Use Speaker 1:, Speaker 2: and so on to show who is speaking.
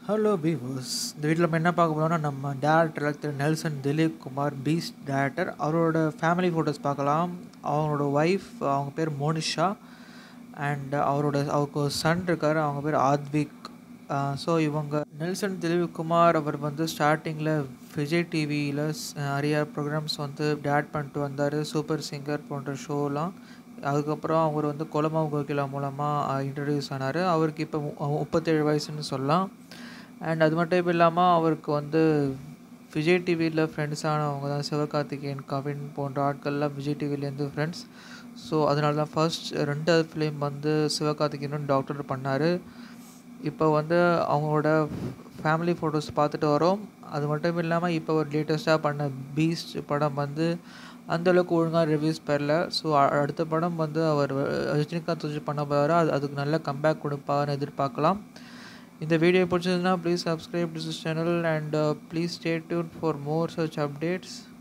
Speaker 1: hello beavers இந்த வீட்டில் நம்ம என்ன பார்க்க போகிறோம்னா நம்ம டேரக்டர் திரு நெல்சன் திலீப் குமார் பீஸ்ட் டேரக்டர் அவரோட ஃபேமிலி ஃபோட்டோஸ் பார்க்கலாம் அவங்களோட ஒய்ஃப் அவங்க பேர் மோனிஷா அண்ட் அவரோட அவருக்கு ஒரு சன் இருக்கார் அவங்க பேர் ஆத்விக் ஸோ இவங்க நெல்சன் திலீப் குமார் அவர் வந்து ஸ்டார்டிங்கில் விஜய் டிவியில் நிறைய ப்ரோக்ராம்ஸ் வந்து டேட் பண்ணிட்டு வந்தார் சூப்பர் சிங்கர் போன்ற ஷோலாம் அதுக்கப்புறம் அவர் வந்து கொலமாவு கோகிலா மூலமாக இன்ட்ரடியூஸ் ஆனார் அவருக்கு இப்போ முப்பத்தேழு வயசுன்னு சொல்லலாம் அண்ட் அது மட்டும் இல்லாமல் அவருக்கு வந்து விஜய் டிவியில் ஃப்ரெண்ட்ஸானவங்க தான் சிவகார்த்திகேயன் கவின் போன்ற ஆட்கள்லாம் விஜய் டிவிலேருந்து ஃப்ரெண்ட்ஸ் ஸோ அதனால தான் ஃபர்ஸ்ட் ரெண்டாவது ஃபிலிம் வந்து சிவகார்த்திகேயன் டாக்டர் பண்ணார் இப்போ வந்து அவங்களோட ஃபேமிலி ஃபோட்டோஸ் பார்த்துட்டு வரோம் அது மட்டும் இல்லாமல் இப்போ ஒரு லேட்டஸ்ட்டாக பண்ண பீஸ்ட் படம் வந்து அந்தளவுக்கு ஒழுங்காக ரிவ்யூஸ் பெறல ஸோ அடுத்த படம் வந்து அவர் ரஜினிகாந்த் வச்சு பண்ண போகிறாரு அது அதுக்கு நல்ல கம்பேக் கொடுப்பாருன்னு எதிர்பார்க்கலாம் இந்த வீடியோ பிடிச்சதுன்னா please subscribe to this channel and please stay tune for more such updates